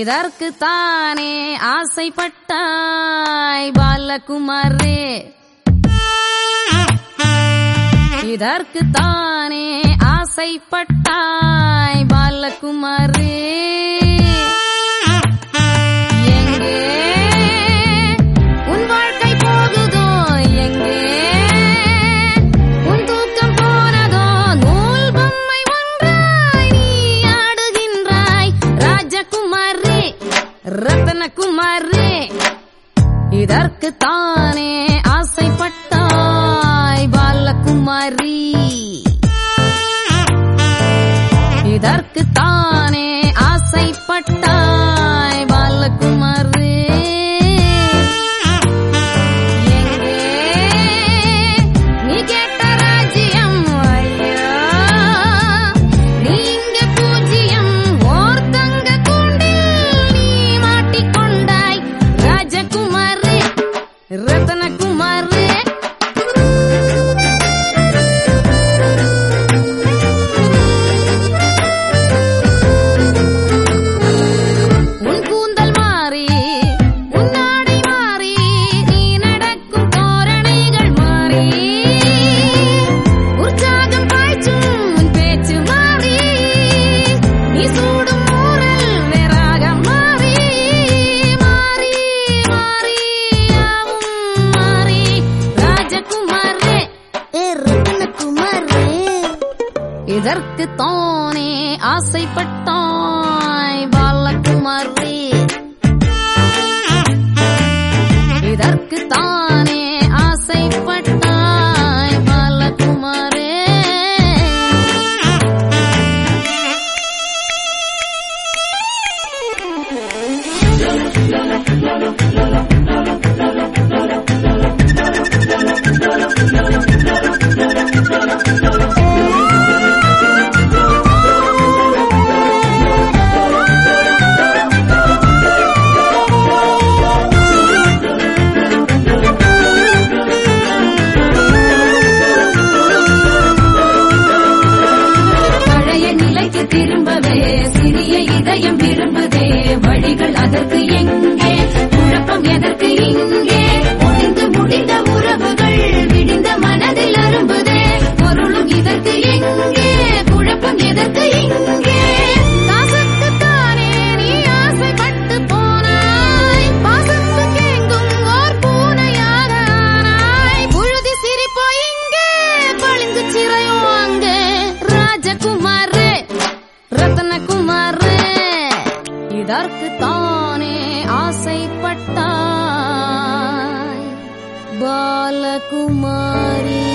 இதற்கு தானே ஆசைப்பட்டாய் பாலகுமாரே இதற்கு தானே ஆசைப்பட்டாய் பாலகுமாரே எங்கே உன் வாழ்க்கை போகுதோ எங்கே உன் தூக்கம் போனதோ நூல் பொம்மை ஒன்றாய் நீ ஆடுகின்றாய் ராஜகுமாரே ரத்தனகுமாரே இதற்கு தானே ஆசைப்பட்டாய் பாலகுமாரி இதற்கு தானே ஆசைப்பட்டாய் பாலகுமாரே எங்கே நீ கேட்ட ராஜ்யம் ஐயா நீ இங்க பூஜ்யம் ஓர் தங்க கூண்டில் நீ மாட்டிக்கொண்டாய் ராஜகுமாரே ரத்தனகுமாரே உன் கூந்தல் மாறி உன் ஆடை மாறி நீ நடக்கும் தோரணைகள் மாறி உற்சாகம் பாய்ச்சும் உன் பேச்சு மாறி நீ சூடும் ஊரல் வேறாக மாறி மாறி மாறி யாவும் மாறி ராஜகுமாரே ஏ ரத்னகுமாரே இதற்கு தானே ஆசைப்பட்டாய் பாலகுமாரி இதற்கு தானே ஆசைப்பட்டாய் பாலகுமாரே பழைய நிலைக்கு திரும்பவே சிறிய இதயம் விரும்புதே வழிகள் அதற்கு எங்கே குழப்பம் எதற்கு இங்கே ஒளிந்து முடிந்த உறவுகள் விடிந்த மனதில் அரும்புதே பொருளும் இதற்கு எங்கே குழப்பம் எதற்கு இங்கே காசுக்குத்தானே நீ ஆசைப்பட்டு போனாய் பாசத்துக்கு எங்கும் ஓர் பூனையாக ஆனாய் புழுதி சிரிப்போ இங்கே பளிங்கு சிறையோ அங்கே ராஜகுமாரே ரத்னகுமாரே இதற்கு தானே ஆசைப்பட்டாய் பாலகுமாரி